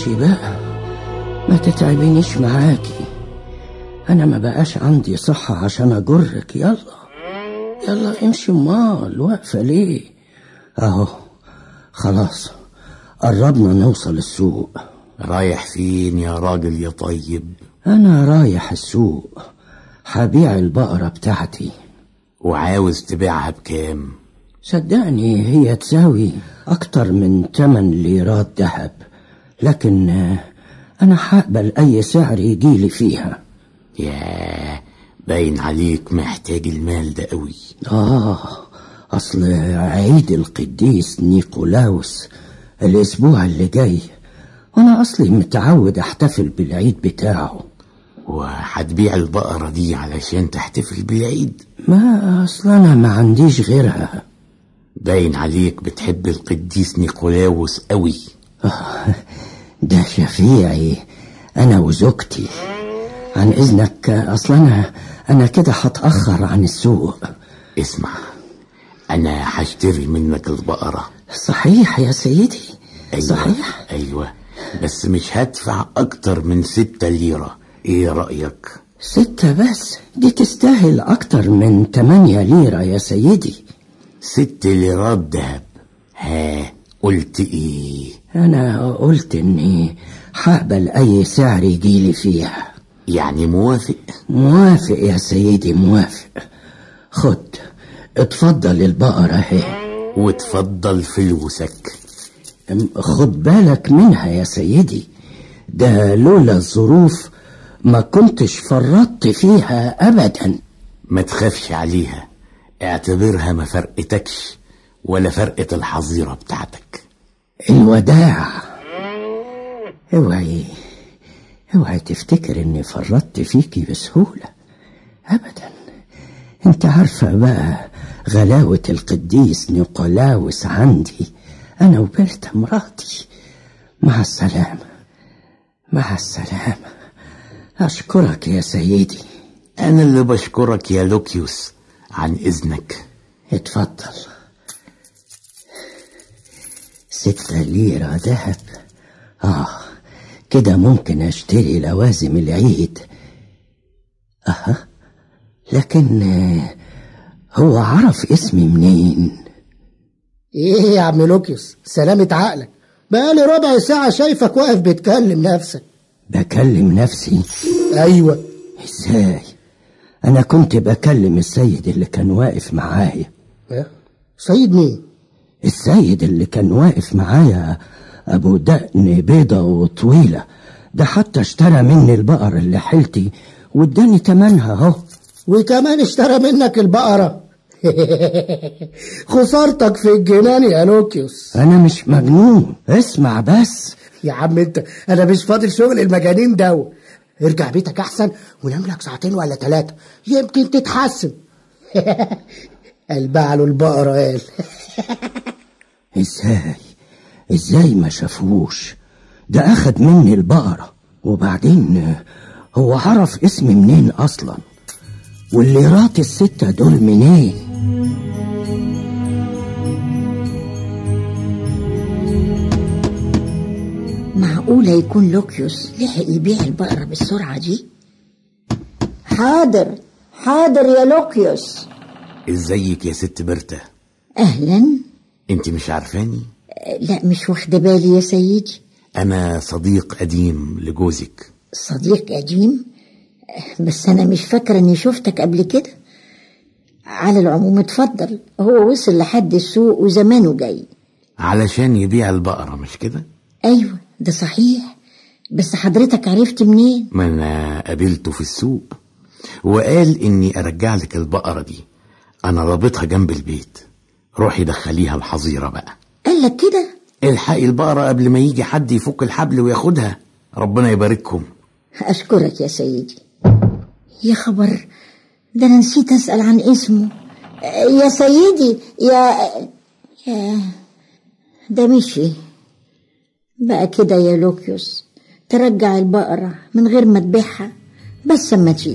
امشي بقى ما تتعبينيش معاكي انا ما بقاش عندي صحة عشان اجرك يلا يلا امشي امال واقفة ليه اهو خلاص قربنا نوصل السوق رايح فين يا راجل يا طيب انا رايح السوق هبيع البقرة بتاعتي وعاوز تبيعها بكام صدقني هي تساوي أكتر من تمن ليرات ذهب لكن آه، أنا هقبل أي سعر يجيلي فيها ياه باين عليك محتاج المال ده قوي آه أصل عيد القديس نيقولاوس الأسبوع اللي جاي وأنا أصلي متعود أحتفل بالعيد بتاعه وهتبيع البقرة دي علشان تحتفل بالعيد ما أصل أنا ما عنديش غيرها باين عليك بتحب القديس نيقولاوس قوي آه، ده شفيعي أنا وزوجتي عن إذنك أصل أنا أنا كده هتأخر عن السوق اسمع انا هشتري منك البقرة صحيح يا سيدي أيوة صحيح ايوه بس مش هدفع اكتر من ستة ليرة ايه رأيك ستة بس دي تستاهل أكتر من تمانية ليرة يا سيدي ست ليرات دهب ها قلت ايه أنا قلت إني هقبل أي سعر يجيلي فيها يعني موافق موافق يا سيدي موافق خد اتفضل البقرة اهي وتفضل فلوسك أم، خد بالك منها يا سيدي ده لولا الظروف ما كنتش فرطت فيها أبدا ما تخافش عليها اعتبرها ما فرقتكش ولا فرقة الحظيرة بتاعتك الوداع اوعي اوعي تفتكر اني فرطت فيكي بسهولة ابدا انت عارفة بقى غلاوة القديس نيقولاوس عندي انا وبرتا مراتي مع السلامة مع السلامة اشكرك يا سيدي انا اللي بشكرك يا لوكيوس عن اذنك اتفضل ستة ليرة ذهب آه كده ممكن أشتري لوازم العيد أها لكن آه، هو عرف اسمي منين ايه يا عم لوكيوس سلامة عقلك بقالي ربع ساعة شايفك واقف بتكلم نفسك بكلم نفسي ايوه ازاي أنا كنت بكلم السيد اللي كان واقف معايا إيه؟ سيد مين السيد اللي كان واقف معايا أبو دقن بيضة وطويلة ده حتى اشترى مني البقر اللي حيلتي واداني تمنها اهو وكمان اشترى منك البقرة خسارتك في الجنان يا لوكيوس أنا مش مجنون اسمع بس يا عم انت انا مش فاضل شغل المجانين دو ارجع بيتك احسن ونام لك ساعتين ولا ثلاثة يمكن تتحسن البع له البقرة قال ازاي ازاي ما شافوش ده أخد مني البقرة وبعدين هو عرف اسمي منين أصلا والليرات الستة دول منين معقولة يكون لوكيوس لحق يبيع البقرة بالسرعة دي حاضر حاضر يا لوكيوس ازيك يا ست برتا أهلا انت مش عارفاني لا مش واخدة بالي يا سيدي انا صديق قديم لجوزك صديق قديم بس أنا مش فاكرة إني شفتك قبل كده على العموم اتفضل هو وصل لحد السوق وزمانه جاي علشان يبيع البقرة مش كده أيوة ده صحيح بس حضرتك عرفت منين ما انا قابلته في السوق وقال اني ارجع لك البقرة دي انا رابطها جنب البيت روحي دخليها الحظيرة بقى قال لك كده الحقي البقرة قبل ما يجي حد يفك الحبل وياخدها ربنا يبارككم أشكرك يا سيدي يا خبر ده أنا نسيت أسأل عن اسمه يا سيدي يا يا ده مشي بقى كده يا لوكيوس ترجع البقرة من غير ما تبيعها بس اما تيجي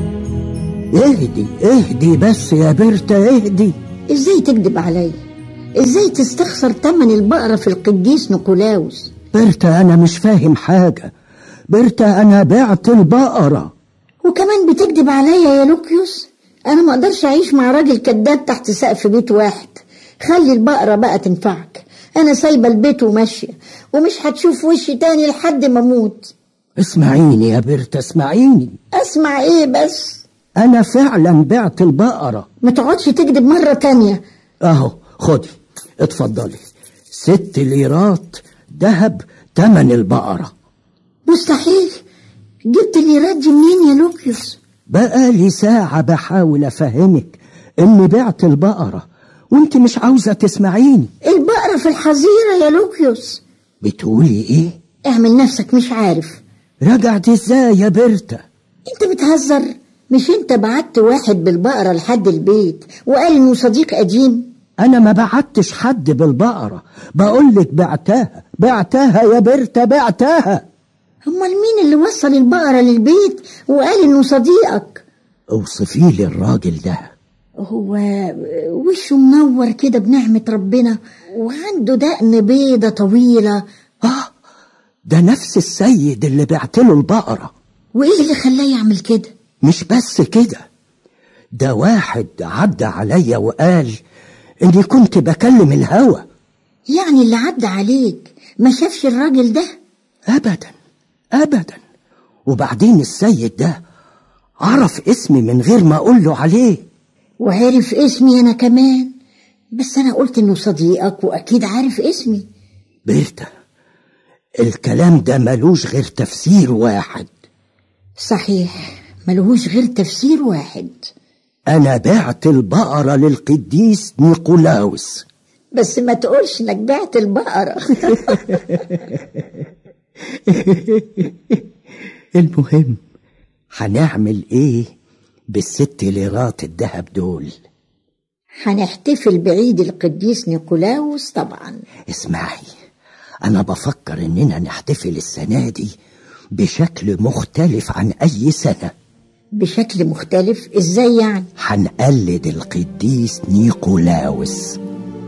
اهدي اهدي بس يا بيرتا اهدي ازاي تكذب عليا ازاي تستخسر تمن البقرة في القديس نيقولاوس برتا أنا مش فاهم حاجة برتا أنا بعت البقرة وكمان بتكذب عليا يا لوكيوس انا ما اقدرش اعيش مع راجل كذاب تحت سقف بيت واحد خلي البقرة بقى تنفعك انا سايبة البيت وماشية ومش هتشوف وشي تاني لحد ما اموت اسمعيني يا برتا اسمعيني اسمع ايه بس أنا فعلا بعت البقرة ما تقعدش تكذب مرة تانية أهو خدي اتفضلي ست ليرات ذهب تمن البقرة مستحيل جبت الليرات دي منين يا لوكيوس بقالي ساعة بحاول أفهمك إني بعت البقرة وإنت مش عاوزة تسمعيني البقرة في الحظيرة يا لوكيوس بتقولي إيه؟ اعمل نفسك مش عارف رجعت إزاي يا برتا؟ انت بتهزر مش انت بعت واحد بالبقرة لحد البيت وقال انه صديق قديم أنا ما بعتش حد بالبقرة بقولك بعتها بعتها يا برتا بعتها امال مين اللي وصل البقرة للبيت وقال انه صديقك اوصفي لي الراجل ده هو وشه منور كده بنعمة ربنا وعنده دقن بيضة طويلة آه ده نفس السيد اللي بعت له البقرة وايه اللي خلاه يعمل كده مش بس كده ده واحد عدى عليا وقال إني كنت بكلم الهوى يعني اللي عدى عليك ما شافش الراجل ده أبدا أبدا وبعدين السيد ده عرف اسمي من غير ما أقول له عليه وعرف اسمي انا كمان بس انا قلت انه صديقك واكيد عارف اسمي بيرتا الكلام ده ملوش غير تفسير واحد صحيح ملهوش غير تفسير واحد أنا بعت البقرة للقديس نيقولاوس بس ما تقولش انك بعت البقرة المهم هنعمل ايه بالست ليرات الذهب دول هنحتفل بعيد القديس نيقولاوس طبعا اسمعي انا بفكر اننا نحتفل السنة دي بشكل مختلف عن اي سنة بشكل مختلف ازاي يعني هنقلد القديس نيقولاوس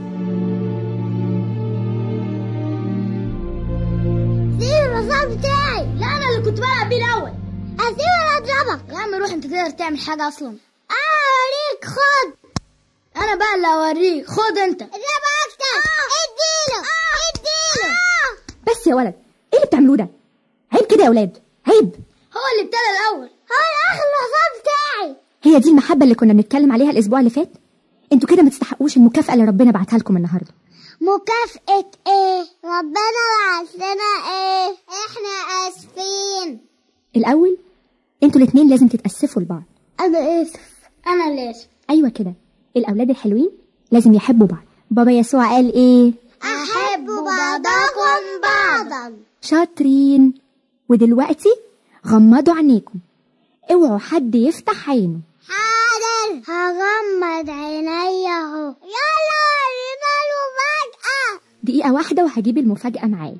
سيب الرصاص بتاعي لا انا اللي كنت بلعب بيه الاول اسيب ولا اضربك يا عم روح انت تقدر تعمل حاجه اصلا انا اوريك خد انا بقى اللي اوريك خد انت اضرب اكتر اديله اديله بس يا ولد ايه اللي بتعملوه ده عيب كده يا ولاد عيب هو اللي ابتدى الاول هو اللي اخذ الرصاص بتاعي هي دي المحبه اللي كنا بنتكلم عليها الاسبوع اللي فات انتوا كده ما تستحقوش المكافاه اللي ربنا بعتها لكم النهارده مكافأة ايه ربنا بعت لنا ايه احنا اسفين الاول انتوا الاتنين لازم تتاسفوا لبعض انا اسف انا اللي اسف ايوه كده الاولاد الحلوين لازم يحبوا بعض بابا يسوع قال ايه احب بعضكم بعضا شاطرين ودلوقتي غمضوا عينيكم اوعوا حد يفتح عينه حاضر هغمض عيني اهو يلا ورينا المفاجأة دقيقه واحده وهجيب المفاجاه معايا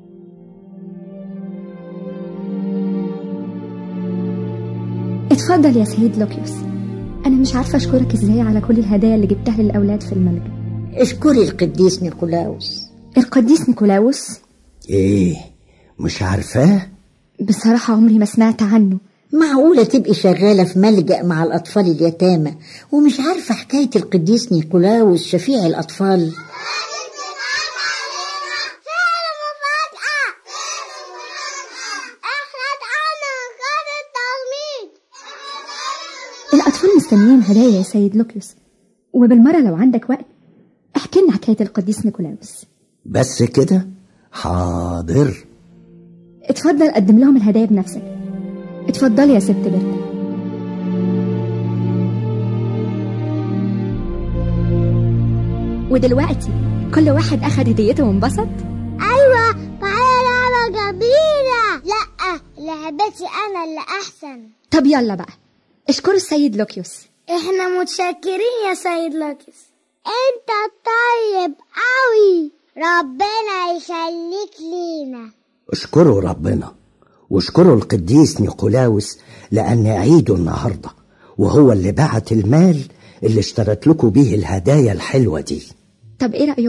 اتفضل يا سيد لوكيوس انا مش عارفه اشكرك ازاي على كل الهدايا اللي جبتها للاولاد في الملجأ اشكري القديس نيقولاوس القديس نيكولاوس ايه مش عارفاه بصراحه عمري ما سمعت عنه معقولة تبقي شغالة في ملجأ مع الأطفال اليتامى ومش عارفة حكاية القديس نيقولاوس شفيع الأطفال فين المفاجأة احنا اتعنا غير التلميذ الأطفال مستنيين هدايا يا سيد لوكيوس وبالمرة لو عندك وقت احكي لنا حكاية القديس نيكولاوس بس كده حاضر اتفضل قدم لهم الهدايا بنفسك اتفضلي يا ست برتا ودلوقتي كل واحد أخد هديته وانبسط ايوه معايا لعبة جميلة لا لعبتي انا اللي احسن طب يلا بقى اشكروا السيد لوكيوس احنا متشكرين يا سيد لوكيس انت طيب قوي ربنا يخليك لينا اشكروا ربنا واشكروا القديس نيقولاوس لأن عيده النهاردة وهو اللي بعت المال اللي اشترت لكم بيه الهدايا الحلوة دي طب ايه رأيك